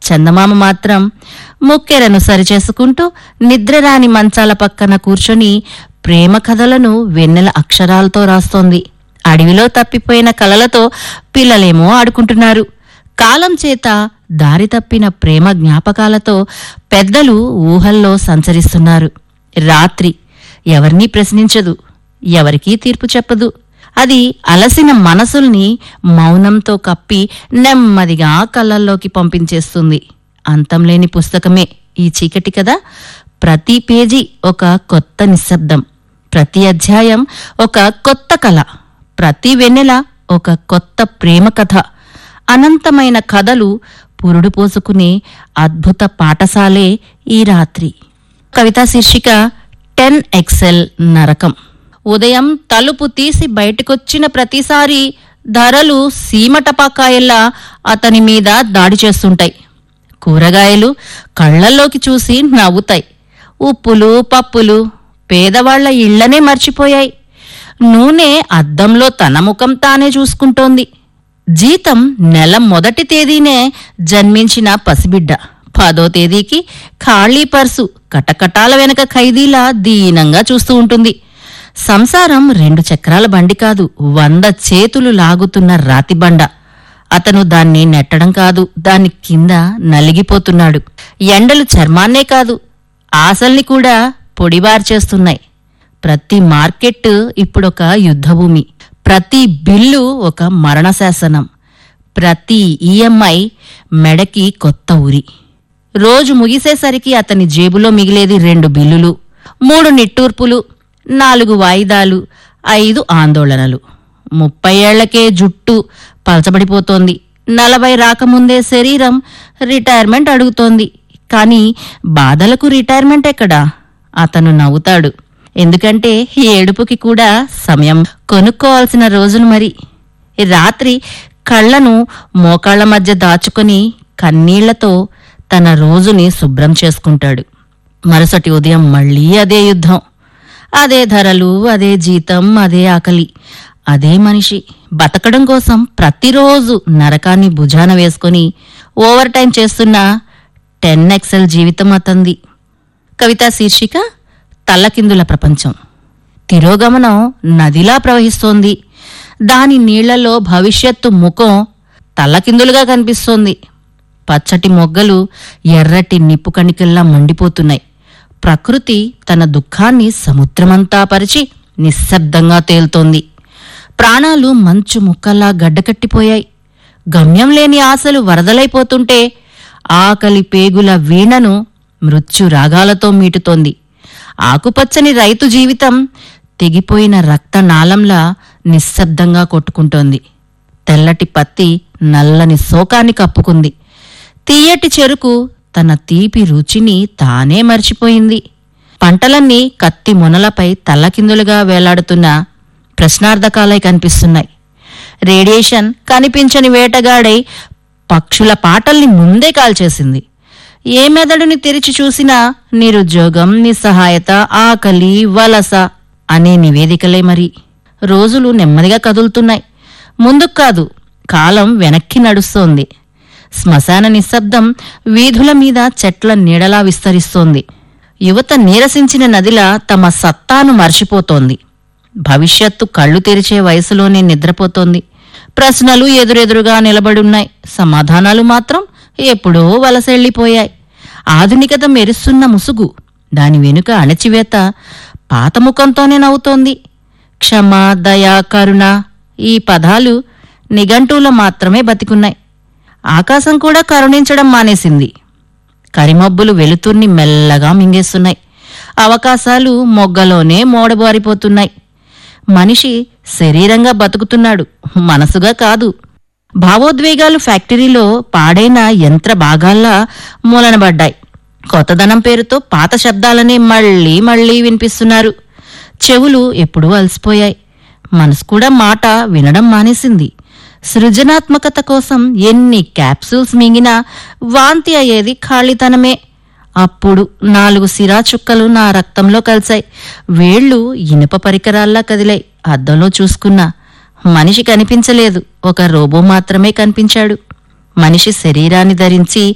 చందమామ మాత్రం ముక్కెరను సరిచేసుకుంటూ నిద్రరాని మంచాల పక్కన కూర్చొని ప్రేమ కథలను వెన్నెల అక్షరాలతో రాస్తోంది అడవిలో తప్పిపోయిన కలలతో పిల్లలేమో ఆడుకుంటున్నారు కాలం చేత దారి తప్పిన ప్రేమ జ్ఞాపకాలతో పెద్దలు ఊహల్లో సంచరిస్తున్నారు రాత్రి ఎవరినీ ప్రశ్నించదు ఎవరికీ తీర్పు చెప్పదు అది అలసిన మనసుల్ని మౌనంతో కప్పి నెమ్మదిగా కళ్ళల్లోకి పంపించేస్తుంది అంతంలేని పుస్తకమే ఈ చీకటి కదా ప్రతి పేజీ ఒక కొత్త నిశ్శబ్దం ప్రతి అధ్యాయం ఒక కొత్త కళ ప్రతి వెన్నెల ఒక కొత్త ప్రేమ కథ అనంతమైన కథలు పురుడు పోసుకునే అద్భుత పాఠశాలే ఈ రాత్రి కవితా శీర్షిక టెన్ ఎక్సెల్ నరకం ఉదయం తలుపు తీసి బయటకొచ్చిన ప్రతిసారి ధరలు సీమటపాకాయల్లా అతని మీద దాడి చేస్తుంటాయి కూరగాయలు కళ్ళల్లోకి చూసి నవ్వుతాయి ఉప్పులు పప్పులు పేదవాళ్ల ఇళ్లనే మర్చిపోయాయి నూనె అద్దంలో తన ముఖం తానే చూసుకుంటోంది జీతం నెల మొదటి తేదీనే జన్మించిన పసిబిడ్డ పదో తేదీకి ఖాళీ పర్సు కటకటాల వెనక ఖైదీలా దీనంగా చూస్తూ ఉంటుంది సంసారం రెండు చక్రాల బండి కాదు వంద చేతులు లాగుతున్న రాతిబండ అతను దాన్ని నెట్టడం కాదు దాని కింద నలిగిపోతున్నాడు ఎండలు చర్మాన్నే కాదు ఆశల్ని కూడా పొడిబార్చేస్తున్నాయి ప్రతి మార్కెట్ ఇప్పుడొక యుద్ధభూమి ప్రతి బిల్లు ఒక మరణ శాసనం ప్రతి ఈఎంఐ మెడకి కొత్త ఉరి రోజు ముగిసేసరికి అతని జేబులో మిగిలేది రెండు బిల్లులు మూడు నిట్టూర్పులు నాలుగు వాయిదాలు ఐదు ఆందోళనలు ముప్పై ఏళ్లకే జుట్టు పలచబడిపోతోంది నలభై రాకముందే శరీరం రిటైర్మెంట్ అడుగుతోంది కానీ బాధలకు రిటైర్మెంట్ ఎక్కడా అతను నవ్వుతాడు ఎందుకంటే ఈ ఏడుపుకి కూడా సమయం కొనుక్కోవాల్సిన రోజులు మరి ఈ రాత్రి కళ్ళను మోకాళ్ల మధ్య దాచుకొని కన్నీళ్లతో తన రోజుని శుభ్రం చేసుకుంటాడు మరుసటి ఉదయం మళ్ళీ అదే యుద్ధం అదే ధరలు అదే జీతం అదే ఆకలి అదే మనిషి బతకడం కోసం ప్రతిరోజు నరకాన్ని భుజాన వేసుకొని ఓవర్ టైం చేస్తున్న టెన్ ఎక్సెల్ జీవితం అతంది కవితా శీర్షిక తల్లకిందుల ప్రపంచం తిరోగమనం నదిలా ప్రవహిస్తోంది దాని నీళ్లలో భవిష్యత్తు ముఖం తల్లకిందులుగా కనిపిస్తోంది పచ్చటి మొగ్గలు ఎర్రటి నిప్పు కణికల్లా మండిపోతున్నాయి ప్రకృతి తన దుఃఖాన్ని సముద్రమంతా పరిచి నిశ్శబ్దంగా తేలుతోంది ప్రాణాలు మంచు ముక్కల్లా గడ్డకట్టిపోయాయి గమ్యం లేని ఆశలు వరదలైపోతుంటే ఆకలి పేగుల వీణను మృత్యు రాగాలతో మీటుతోంది ఆకుపచ్చని రైతు జీవితం తెగిపోయిన రక్తనాళంలా నిశ్శబ్దంగా కొట్టుకుంటోంది తెల్లటి పత్తి నల్లని శోకాన్ని కప్పుకుంది తీయటి చెరుకు తన తీపి రుచిని తానే మర్చిపోయింది పంటలన్నీ కత్తి మొనలపై తల్లకిందులుగా వేలాడుతున్న ప్రశ్నార్థకాలై కనిపిస్తున్నాయి రేడియేషన్ కనిపించని వేటగాడై పక్షుల పాటల్ని ముందే కాల్చేసింది ఏ మెదడుని తెరిచి చూసినా నిరుద్యోగం నిస్సహాయత ఆకలి వలస అనే నివేదికలే మరి రోజులు నెమ్మదిగా కదులుతున్నాయి ముందుకు కాదు కాలం వెనక్కి నడుస్తోంది శ్మశాన నిశ్శబ్దం వీధుల మీద చెట్ల నీడలా విస్తరిస్తోంది యువత నీరసించిన నదిలా తమ సత్తాను మర్చిపోతోంది భవిష్యత్తు కళ్ళు తెరిచే వయసులోనే నిద్రపోతోంది ప్రశ్నలు ఎదురెదురుగా నిలబడున్నాయి సమాధానాలు మాత్రం ఎప్పుడో వలసెళ్లిపోయాయి ఆధునికత మెరుస్తున్న ముసుగు దాని వెనుక అణచివేత పాత ముఖంతోనే నవ్వుతోంది క్షమ దయ కరుణ ఈ పదాలు నిఘంటువులో మాత్రమే బతికున్నాయి ఆకాశం కూడా కరుణించడం మానేసింది కరిమబ్బులు వెలుతుర్ని మెల్లగా మింగేస్తున్నాయి అవకాశాలు మొగ్గలోనే మోడబారిపోతున్నాయి మనిషి శరీరంగా బతుకుతున్నాడు మనసుగా కాదు భావోద్వేగాలు ఫ్యాక్టరీలో పాడైన యంత్ర భాగాల్లా మూలనబడ్డాయి కొత్తదనం పేరుతో పాత శబ్దాలనే మళ్ళీ మళ్ళీ వినిపిస్తున్నారు చెవులు ఎప్పుడూ అలసిపోయాయి మనసు కూడా మాట వినడం మానేసింది సృజనాత్మకత కోసం ఎన్ని క్యాప్సూల్స్ మింగినా వాంతి అయ్యేది ఖాళీతనమే అప్పుడు నాలుగు సిరా చుక్కలు నా రక్తంలో కలిశాయి వేళ్ళు ఇనుప పరికరాల్లా కదిలాయి అద్దంలో చూసుకున్నా మనిషి కనిపించలేదు ఒక రోబో మాత్రమే కనిపించాడు మనిషి శరీరాన్ని ధరించి